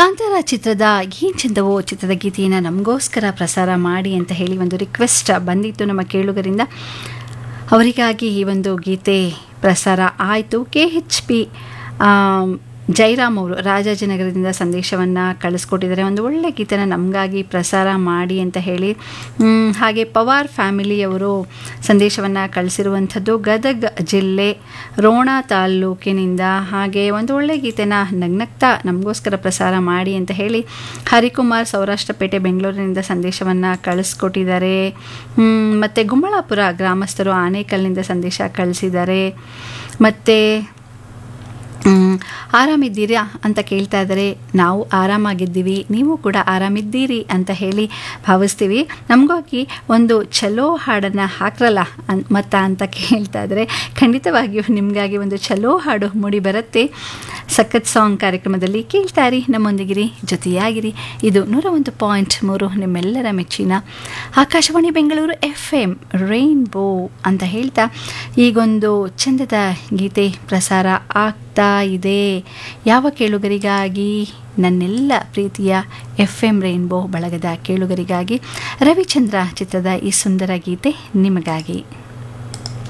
ಕಾಂತಾರ ಚಿತ್ರದ ಏನ್ ಚಂದವೋ ಚಿತ್ರದ ಗೀತೆಯನ್ನು ನಮಗೋಸ್ಕರ ಪ್ರಸಾರ ಮಾಡಿ ಅಂತ ಹೇಳಿ ಒಂದು ರಿಕ್ವೆಸ್ಟ್ ಬಂದಿತ್ತು ನಮ್ಮ ಕೇಳುಗರಿಂದ ಅವರಿಗಾಗಿ ಈ ಒಂದು ಗೀತೆ ಪ್ರಸಾರ ಆಯಿತು ಕೆ ಎಚ್ ಪಿ ಜೈರಾಮ್ ಅವರು ರಾಜಾಜಿನಗರದಿಂದ ಸಂದೇಶವನ್ನು ಕಳಿಸ್ಕೊಟ್ಟಿದ್ದಾರೆ ಒಂದು ಒಳ್ಳೆ ಗೀತೆನ ನಮಗಾಗಿ ಪ್ರಸಾರ ಮಾಡಿ ಅಂತ ಹೇಳಿ ಮ್, ಹಾಗೆ ಪವಾರ್ ಫ್ಯಾಮಿಲಿಯವರು ಸಂದೇಶವನ್ನು ಕಳಿಸಿರುವಂಥದ್ದು ಗದಗ್ ಜಿಲ್ಲೆ ರೋಣ ತಾಲ್ಲೂಕಿನಿಂದ ಹಾಗೆ ಒಂದು ಒಳ್ಳೆ ಗೀತೆನ ನಗ್ನಗ್ತಾ ನಮಗೋಸ್ಕರ ಪ್ರಸಾರ ಮಾಡಿ ಅಂತ ಹೇಳಿ ಹರಿಕುಮಾರ್ ಸೌರಾಷ್ಟ್ರಪೇಟೆ ಬೆಂಗಳೂರಿನಿಂದ ಸಂದೇಶವನ್ನು ಕಳಿಸ್ಕೊಟ್ಟಿದ್ದಾರೆ ಮ್, ಮತ್ತು ಗುಮ್ಮಳಾಪುರ ಗ್ರಾಮಸ್ಥರು ಆನೇಕಲ್ನಿಂದ ಸಂದೇಶ ಕಳಿಸಿದ್ದಾರೆ ಮತ್ತು ಮ್, ಆರಾಮಿದ್ದೀರಾ ಅಂತ ಕೇಳ್ತಾ ಇದ್ದಾರೆ ನಾವು ಆರಾಮಾಗಿದ್ದೀವಿ ನೀವು ಕೂಡ ಆರಾಮಿದ್ದೀರಿ ಅಂತ ಹೇಳಿ ಭಾವಿಸ್ತೀವಿ ನಮಗಾಗಿ ಒಂದು ಚಲೋ ಹಾಡನ್ನು ಹಾಕ್ರಲ್ಲ ಅನ್ ಮತ್ತ ಅಂತ ಕೇಳ್ತಾ ಇದ್ದಾರೆ ಖಂಡಿತವಾಗಿಯೂ ನಿಮಗಾಗಿ ಒಂದು ಚಲೋ ಹಾಡು ಮೂಡಿ ಬರುತ್ತೆ ಸಖತ್ ಸಾಂಗ್ ಕಾರ್ಯಕ್ರಮದಲ್ಲಿ ಕೇಳ್ತಾ ಇರಿ ನಮ್ಮೊಂದಿಗಿರಿ ಜೊತೆಯಾಗಿರಿ ಇದು ನೂರ ಒಂದು ಪಾಯಿಂಟ್ ಮೂರು ನಿಮ್ಮೆಲ್ಲರ ಮೆಚ್ಚಿನ Akashvani Bengaluru F M rainbow ಅಂತ ಹೇಳ್ತಾ ಈಗೊಂದು ಚಂದದ ಗೀತೆ ಪ್ರಸಾರ ಆಗ್ತಾ ಇದೆ ಯಾವ ಕೇಳುಗರಿಗಾಗಿ ನನ್ನೆಲ್ಲ ಪ್ರೀತಿಯ ಎಫ್ ಎಂ ರೈನ್ಬೋ ಬಳಗದ ಕೇಳುಗರಿಗಾಗಿ ರವಿಚಂದ್ರ ಚಿತ್ರದ ಈ ಸುಂದರ ಗೀತೆ ನಿಮಗಾಗಿ